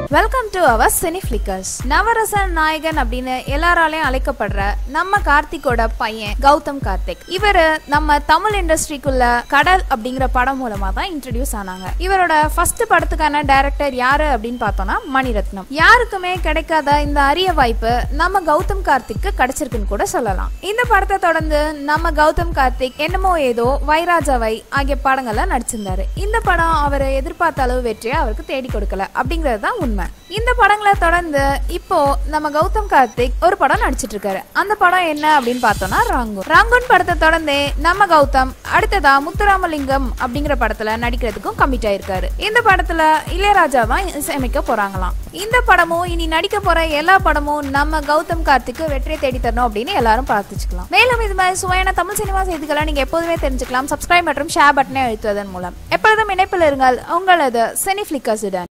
welcome to our cine flickers நவரசன் நாயகன் அப்படின்னு எல்லாராலையும் அழைக்கப்படுற நம்ம கார்த்திக்கோட பையன் கௌதம் கார்த்திக் இவரு நம்ம தமிழ் இண்டஸ்ட்ரிக்குள்ள கடல் அப்படிங்கிற படம் மூலமா தான் இன்ட்ரடியூஸ் ஆனாங்க இவரோட ஃபர்ஸ்ட் படத்துக்கான டைரக்டர் யாரு அப்படின்னு பார்த்தோம்னா மணிரத்னம் யாருக்குமே கிடைக்காத இந்த அரிய வாய்ப்பு நம்ம கௌதம் கார்த்திக்கு கிடைச்சிருக்குன்னு கூட சொல்லலாம் இந்த படத்தை தொடர்ந்து நம்ம கௌதம் கார்த்திக் என்னமோ ஏதோ வைராஜாவை ஆகிய படங்கள்ல நடிச்சிருந்தாரு இந்த படம் அவர் எதிர்பார்த்த அளவு வெற்றியை அவருக்கு தேடி கொடுக்கல அப்படிங்கிறது தான் உண்மை இந்த படங்களை தொடர்ந்து இப்போ நம்ம கௌதம் கார்த்திக் ஒரு படம் நடிச்சிட்டு இருக்காரு அந்த படம் என்ன அப்படின்னு பார்த்தோம்னா ராங்கூன் ராங்கூன் படத்தை தொடர்ந்தே நம்ம கௌதம் அடுத்ததா முத்துராமலிங்கம் அப்படிங்கிற படத்துல நடிக்கிறதுக்கும் கமிட் ஆயிருக்காரு இந்த படத்துல இளையராஜா தான் இசையமைக்க போறாங்களாம் இந்த படமும் இனி நடிக்க போற எல்லா படமும் நம்ம கௌதம் கார்த்திக்கு வெற்றியை தேடி தரணும் அப்படின்னு எல்லாரும் பார்த்துச்சுக்கலாம் மேலும் இது மாதிரி சுவையான தமிழ் சினிமா செய்திகளை நீங்க எப்போதுமே தெரிஞ்சுக்கலாம் சப்ஸ்கிரைப் மற்றும் ஷேர் பட்டனை அழுத்துவதன் மூலம் எப்பொழுதும் இணைப்பில் இருங்கள் உங்களது செனி ஃபிளிக்கர்ஸுடன்